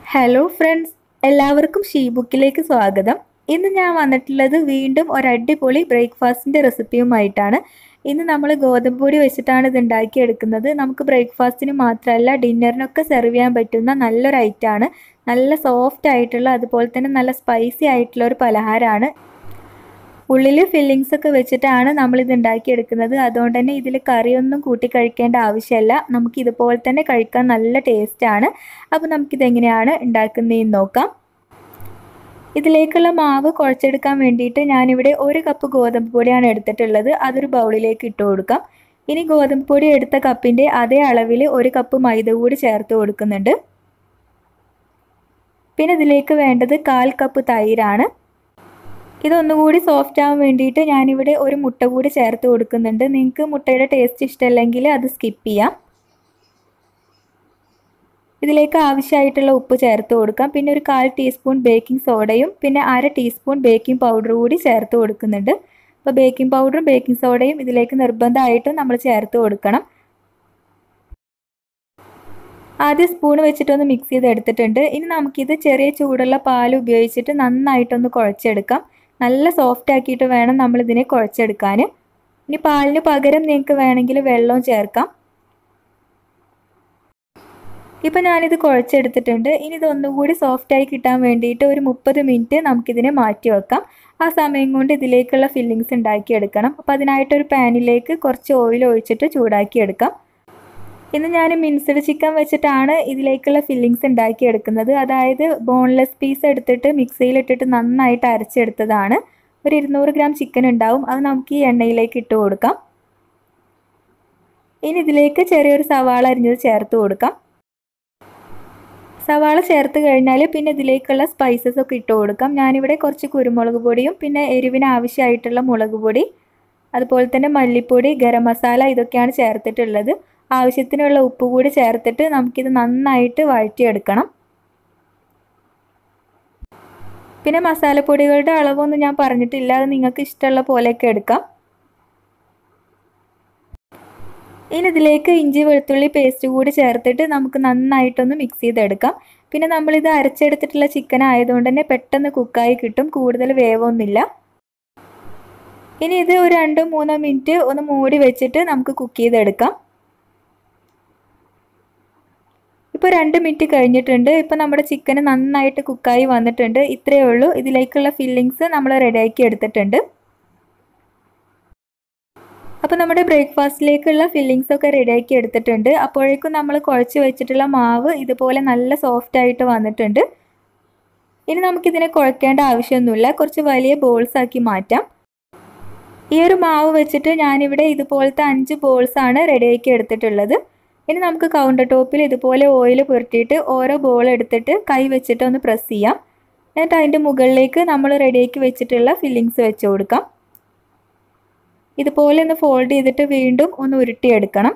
hello friends എല്ലാവർക്കും she ബുക്കിലേക്ക് സ്വാഗതം ഇന്ന് ഞാൻ വന്നിട്ടുള്ളത് വീണ്ടും ഒരു അടിപൊളി ബ്രേക്ക്ഫാസ്റ്റിൻ്റെ റെസിപ്പിയുമായിട്ടാണ് ഇന്ന് നമ്മൾ ഗോതമ്പ് പൊടി വെച്ചിട്ടാണ് ഇത് ഉണ്ടാക്കിയെടുക്കുന്നത് നമുക്ക് ബ്രേക്ക്ഫാസ്റ്റിന് മാത്രമല്ല ഡിന്നറിനൊക്കെ സെർവ് ചെയ്യാൻ പറ്റുന്ന നല്ലൊരു ഐറ്റമാണ് നല്ല സോഫ്റ്റ് ആയിട്ടുള്ള അതുപോലെ തന്നെ നല്ല സ്പൈസി ആയിട്ടുള്ള ഒരു പലഹാരമാണ് ഉള്ളിൽ ഫില്ലിങ്സ് ഒക്കെ വെച്ചിട്ടാണ് നമ്മളിത് ഉണ്ടാക്കിയെടുക്കുന്നത് അതുകൊണ്ട് തന്നെ ഇതിൽ കറിയൊന്നും കൂട്ടി കഴിക്കേണ്ട ആവശ്യമില്ല നമുക്ക് ഇതുപോലെ തന്നെ കഴിക്കാൻ നല്ല ടേസ്റ്റാണ് അപ്പോൾ നമുക്കിതെങ്ങനെയാണ് ഉണ്ടാക്കുന്നതെന്ന് നോക്കാം ഇതിലേക്കുള്ള മാവ് കുഴച്ചെടുക്കാൻ വേണ്ടിയിട്ട് ഞാനിവിടെ ഒരു കപ്പ് ഗോതമ്പ് പൊടിയാണ് എടുത്തിട്ടുള്ളത് അതൊരു ബൗളിലേക്ക് ഇട്ട് കൊടുക്കാം ഇനി ഗോതമ്പ് പൊടി എടുത്ത കപ്പിൻ്റെ അതേ അളവിൽ ഒരു കപ്പ് മൈദ കൂടി ചേർത്ത് കൊടുക്കുന്നുണ്ട് പിന്നെ ഇതിലേക്ക് വേണ്ടത് കാൽ കപ്പ് തൈരാണ് ഇതൊന്നുകൂടി സോഫ്റ്റ് ആവാൻ വേണ്ടിയിട്ട് ഞാനിവിടെ ഒരു മുട്ട കൂടി ചേർത്ത് കൊടുക്കുന്നുണ്ട് നിങ്ങൾക്ക് മുട്ടയുടെ ടേസ്റ്റ് ഇഷ്ടമല്ലെങ്കിൽ അത് സ്കിപ്പ് ചെയ്യാം ഇതിലേക്ക് ആവശ്യമായിട്ടുള്ള ഉപ്പ് ചേർത്ത് കൊടുക്കാം പിന്നെ ഒരു കാൽ ടീസ്പൂൺ ബേക്കിംഗ് സോഡയും പിന്നെ അര ടീസ്പൂൺ ബേക്കിംഗ് പൗഡർ കൂടി ചേർത്ത് കൊടുക്കുന്നുണ്ട് അപ്പോൾ ബേക്കിംഗ് പൗഡറും ബേക്കിംഗ് സോഡയും ഇതിലേക്ക് നിർബന്ധമായിട്ടും നമ്മൾ ചേർത്ത് കൊടുക്കണം ആദ്യം സ്പൂൺ വെച്ചിട്ടൊന്ന് മിക്സ് ചെയ്ത് എടുത്തിട്ടുണ്ട് ഇനി നമുക്കിത് ചെറിയ ചൂടുള്ള പാൽ ഉപയോഗിച്ചിട്ട് നന്നായിട്ടൊന്ന് കുഴച്ചെടുക്കാം നല്ല സോഫ്റ്റ് ആക്കിയിട്ട് വേണം നമ്മളിതിനെ കുഴച്ചെടുക്കാൻ ഇനി പാലിന് പകരം നിങ്ങൾക്ക് വേണമെങ്കിൽ വെള്ളവും ചേർക്കാം ഇപ്പം ഞാനിത് കുഴച്ചെടുത്തിട്ടുണ്ട് ഇനി ഇതൊന്നുകൂടി സോഫ്റ്റായി കിട്ടാൻ വേണ്ടിയിട്ട് ഒരു മുപ്പത് മിനിറ്റ് നമുക്കിതിനെ മാറ്റി വെക്കാം ആ സമയം കൊണ്ട് ഇതിലേക്കുള്ള ഫില്ലിങ്സ് ഉണ്ടാക്കിയെടുക്കണം അപ്പോൾ അതിനായിട്ടൊരു പാനിലേക്ക് കുറച്ച് ഓയിൽ ഒഴിച്ചിട്ട് ചൂടാക്കിയെടുക്കാം ഇന്ന് ഞാൻ മിൻസ്ഡ് ചിക്കൻ വെച്ചിട്ടാണ് ഇതിലേക്കുള്ള ഫില്ലിങ്സ് ഉണ്ടാക്കിയെടുക്കുന്നത് അതായത് ബോൺലെസ് പീസ് എടുത്തിട്ട് മിക്സിയിലിട്ടിട്ട് നന്നായിട്ട് അരച്ചെടുത്തതാണ് ഒരു ഇരുന്നൂറ് ഗ്രാം ചിക്കൻ ഉണ്ടാവും അത് നമുക്ക് ഈ എണ്ണയിലേക്ക് ഇട്ട് കൊടുക്കാം ഇനി ഇതിലേക്ക് ചെറിയൊരു സവാള അരിഞ്ഞത് ചേർത്ത് കൊടുക്കാം സവാള ചേർത്ത് കഴിഞ്ഞാൽ പിന്നെ ഇതിലേക്കുള്ള സ്പൈസസ് ഒക്കെ ഇട്ട് കൊടുക്കാം ഞാനിവിടെ കുറച്ച് കുരുമുളക് പൊടിയും പിന്നെ എരിവിന് ആവശ്യമായിട്ടുള്ള മുളക് പൊടി അതുപോലെ തന്നെ മല്ലിപ്പൊടി ഗരം മസാല ഇതൊക്കെയാണ് ചേർത്തിട്ടുള്ളത് ആവശ്യത്തിനുള്ള ഉപ്പ് കൂടി ചേർത്തിട്ട് നമുക്കിത് നന്നായിട്ട് വഴറ്റിയെടുക്കണം പിന്നെ മസാലപ്പൊടികളുടെ അളവൊന്നും ഞാൻ പറഞ്ഞിട്ടില്ല അത് നിങ്ങൾക്ക് ഇഷ്ടമുള്ള പോലെയൊക്കെ എടുക്കാം ഇനി ഇതിലേക്ക് ഇഞ്ചി വെളുത്തുള്ളി പേസ്റ്റ് കൂടി ചേർത്തിട്ട് നമുക്ക് നന്നായിട്ടൊന്ന് മിക്സ് ചെയ്തെടുക്കാം പിന്നെ നമ്മളിത് അരച്ചെടുത്തിട്ടുള്ള ചിക്കൻ ആയതുകൊണ്ട് തന്നെ പെട്ടെന്ന് കുക്കായി കിട്ടും കൂടുതൽ വേവൊന്നുമില്ല ഇനി ഇത് ഒരു രണ്ടോ മൂന്നോ മിനിറ്റ് ഒന്ന് മൂടി വെച്ചിട്ട് നമുക്ക് കുക്ക് ചെയ്തെടുക്കാം ഇപ്പോൾ രണ്ട് മിനിറ്റ് കഴിഞ്ഞിട്ടുണ്ട് ഇപ്പോൾ നമ്മുടെ ചിക്കൻ നന്നായിട്ട് കുക്കായി വന്നിട്ടുണ്ട് ഇത്രയേ ഉള്ളൂ ഇതിലേക്കുള്ള ഫില്ലിങ്സ് നമ്മൾ റെഡിയാക്കി എടുത്തിട്ടുണ്ട് അപ്പോൾ നമ്മുടെ ബ്രേക്ക്ഫാസ്റ്റിലേക്കുള്ള ഫില്ലിങ്സ് ഒക്കെ റെഡിയാക്കി എടുത്തിട്ടുണ്ട് അപ്പോഴേക്കും നമ്മൾ കുഴച്ച് വെച്ചിട്ടുള്ള മാവ് ഇതുപോലെ നല്ല സോഫ്റ്റ് ആയിട്ട് വന്നിട്ടുണ്ട് ഇനി നമുക്കിതിനെ കുഴക്കേണ്ട ആവശ്യമൊന്നുമില്ല കുറച്ച് വലിയ ബോൾസ് ആക്കി മാറ്റാം ഈ ഒരു മാവ് വെച്ചിട്ട് ഞാനിവിടെ ഇതുപോലത്തെ അഞ്ച് ബോൾസ് ആണ് റെഡിയാക്കി എടുത്തിട്ടുള്ളത് ഇനി നമുക്ക് കൗണ്ടർ ടോപ്പിൽ ഇതുപോലെ ഓയിൽ പുരട്ടിയിട്ട് ഓരോ ബോൾ എടുത്തിട്ട് കൈ വെച്ചിട്ട് ഒന്ന് പ്രസ് ചെയ്യാം എന്നിട്ട് അതിൻ്റെ മുകളിലേക്ക് നമ്മൾ റെഡിയാക്കി വെച്ചിട്ടുള്ള ഫില്ലിങ്സ് വെച്ച് കൊടുക്കാം ഇതുപോലെ ഒന്ന് ഫോൾഡ് ചെയ്തിട്ട് വീണ്ടും ഒന്ന് ഉരുട്ടിയെടുക്കണം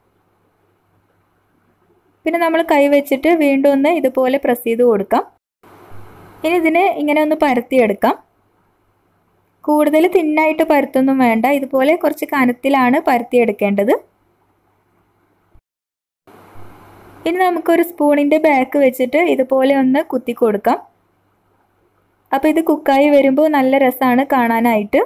പിന്നെ നമ്മൾ കൈ വെച്ചിട്ട് വീണ്ടും ഒന്ന് ഇതുപോലെ പ്രസ് ചെയ്ത് കൊടുക്കാം ഇനി ഇതിനെ ഇങ്ങനെ ഒന്ന് പരത്തിയെടുക്കാം കൂടുതൽ തിന്നായിട്ട് പരത്തൊന്നും വേണ്ട ഇതുപോലെ കുറച്ച് കനത്തിലാണ് പരത്തിയെടുക്കേണ്ടത് ഇനി നമുക്കൊരു സ്പൂണിൻ്റെ ബാക്ക് വെച്ചിട്ട് ഇതുപോലെ ഒന്ന് കുത്തി കൊടുക്കാം അപ്പോൾ ഇത് കുക്കായി വരുമ്പോൾ നല്ല രസമാണ് കാണാനായിട്ട്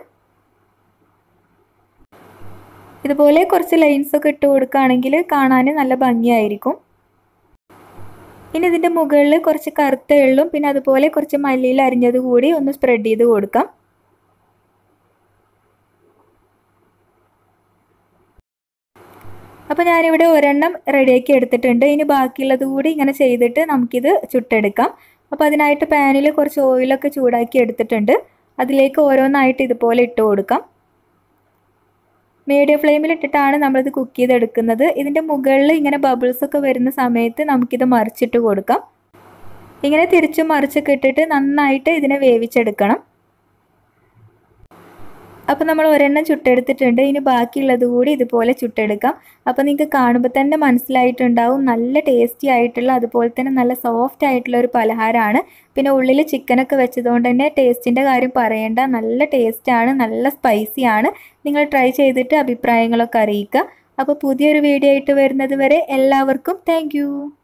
ഇതുപോലെ കുറച്ച് ലൈൻസ് ഒക്കെ ഇട്ട് കൊടുക്കുകയാണെങ്കിൽ കാണാൻ നല്ല ഭംഗിയായിരിക്കും ഇനി ഇതിൻ്റെ മുകളിൽ കുറച്ച് കറുത്ത എള്ളും പിന്നെ അതുപോലെ കുറച്ച് മല്ലിയിൽ അരിഞ്ഞത് കൂടി ഒന്ന് സ്പ്രെഡ് ചെയ്ത് കൊടുക്കാം അപ്പോൾ ഞാനിവിടെ ഒരെണ്ണം റെഡിയാക്കി എടുത്തിട്ടുണ്ട് ഇനി ബാക്കിയുള്ളത് കൂടി ഇങ്ങനെ ചെയ്തിട്ട് നമുക്കിത് ചുട്ടെടുക്കാം അപ്പോൾ അതിനായിട്ട് പാനിൽ കുറച്ച് ഓയിലൊക്കെ ചൂടാക്കി എടുത്തിട്ടുണ്ട് അതിലേക്ക് ഓരോന്നായിട്ട് ഇതുപോലെ ഇട്ട് കൊടുക്കാം മീഡിയം ഫ്ലെയിമിൽ ഇട്ടിട്ടാണ് നമ്മളിത് കുക്ക് ചെയ്തെടുക്കുന്നത് ഇതിൻ്റെ മുകളിൽ ഇങ്ങനെ ബബിൾസ് ഒക്കെ വരുന്ന സമയത്ത് നമുക്കിത് മറിച്ചിട്ട് കൊടുക്കാം ഇങ്ങനെ തിരിച്ചും മറിച്ചൊക്കെ ഇട്ടിട്ട് നന്നായിട്ട് ഇതിനെ വേവിച്ചെടുക്കണം അപ്പോൾ നമ്മൾ ഒരെണ്ണം ചുട്ടെടുത്തിട്ടുണ്ട് ഇനി ബാക്കിയുള്ളത് കൂടി ഇതുപോലെ ചുട്ടെടുക്കാം അപ്പോൾ നിങ്ങൾക്ക് കാണുമ്പോൾ തന്നെ മനസ്സിലായിട്ടുണ്ടാവും നല്ല ടേസ്റ്റി ആയിട്ടുള്ള അതുപോലെ തന്നെ നല്ല സോഫ്റ്റ് ആയിട്ടുള്ള ഒരു പലഹാരമാണ് പിന്നെ ഉള്ളിൽ ചിക്കനൊക്കെ വെച്ചതുകൊണ്ട് തന്നെ ടേസ്റ്റിൻ്റെ കാര്യം പറയേണ്ട നല്ല ടേസ്റ്റാണ് നല്ല സ്പൈസിയാണ് നിങ്ങൾ ട്രൈ ചെയ്തിട്ട് അഭിപ്രായങ്ങളൊക്കെ അറിയിക്കുക അപ്പോൾ പുതിയൊരു വീഡിയോ ആയിട്ട് വരുന്നത് വരെ എല്ലാവർക്കും താങ്ക്